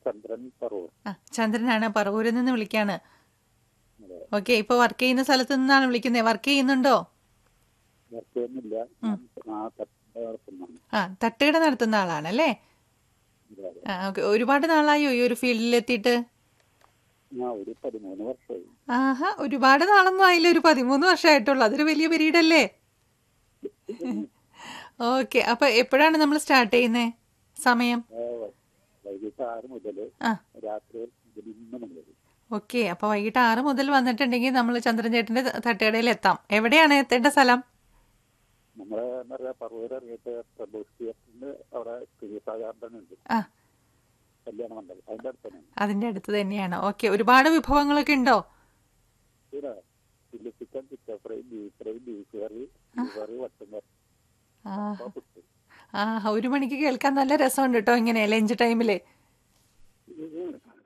ചന്ദ്രൻ പറവൂർ ആ ചന്ദ്രനാണ് പറവൂരിൽ നിന്ന് വിളിക്കാണ് അതെ ഓക്കെ ഇപ്പൊ വർക്ക് ചെയ്യുന്ന സ്ഥലത്ത് നിന്നാണ് വിളിക്കുന്നത് വർക്ക് ചെയ്യുന്നുണ്ടോ വർക്ക് ചെയ്യുന്നില്ല ഞാൻ ആ തട്ടിന്റെ നടത്തുന്നതാണ് ആ തട്ടുകട നടത്തുന്ന ആളാണല്ലേ അതെ അതെ ആ ഓക്കെ ഒരുപാട് നാളായോ ഈ ഒരു ഫീൽഡിൽ എത്തിയിട്ട് ആ ഒരു പതിമൂന്ന് വർഷമായി ആഹാ ഒരുപാട് നാളൊന്നും ആയില്ല ഒരു പതിമൂന്ന് വർഷമായിട്ടുള്ളൂ അതൊരു വലിയ പീരീഡ് അല്ലേ ഓക്കെ അപ്പൊ എപ്പോഴാണ് നമ്മൾ സ്റ്റാർട്ട് ചെയ്യുന്നത് സമയം ആ, വൈ- വൈകിട്ട് ആറ് മുതൽ ആ രാത്രി പതിനൊന്ന് മണി വരെ ഓക്കെ അപ്പൊ വൈകിട്ട് ആറ് മുതൽ വന്നിട്ടുണ്ടെങ്കിൽ നമ്മൾ ചന്ദ്രൻ ചേട്ടന്റെ തട്ടുകടയിൽ എത്താം എവിടെയാണ് എത്തേണ്ട സ്ഥലം നമ്മളെ എന്താ പറയാ പറവൂർ ഇറങ്ങിയിട്ട് പ്രഭു തിയേറ്ററിന്റെ അവിടെ ചികിത്സാ ഗാർഡൻ ഉണ്ട് ആ കല്യാണ മണ്ഡലം അതിന്റെ അടുത്ത് തന്നെ അതിന്റെ അടുത്ത് തന്നെയാണ് ഓക്കെ ഒരുപാട് വിഭവങ്ങളൊക്കെ ഉണ്ടോ പിന്നെ chilli chicken chicken fry beef fry beef curry beef curry mutton curry ആ അപ്പൊ പുട്ട് ആ ഒരു മണിക്ക് കേൾക്കാൻ നല്ല രസമുണ്ട് കേട്ടോ ഇങ്ങനെ ലഞ്ച് ടൈമില്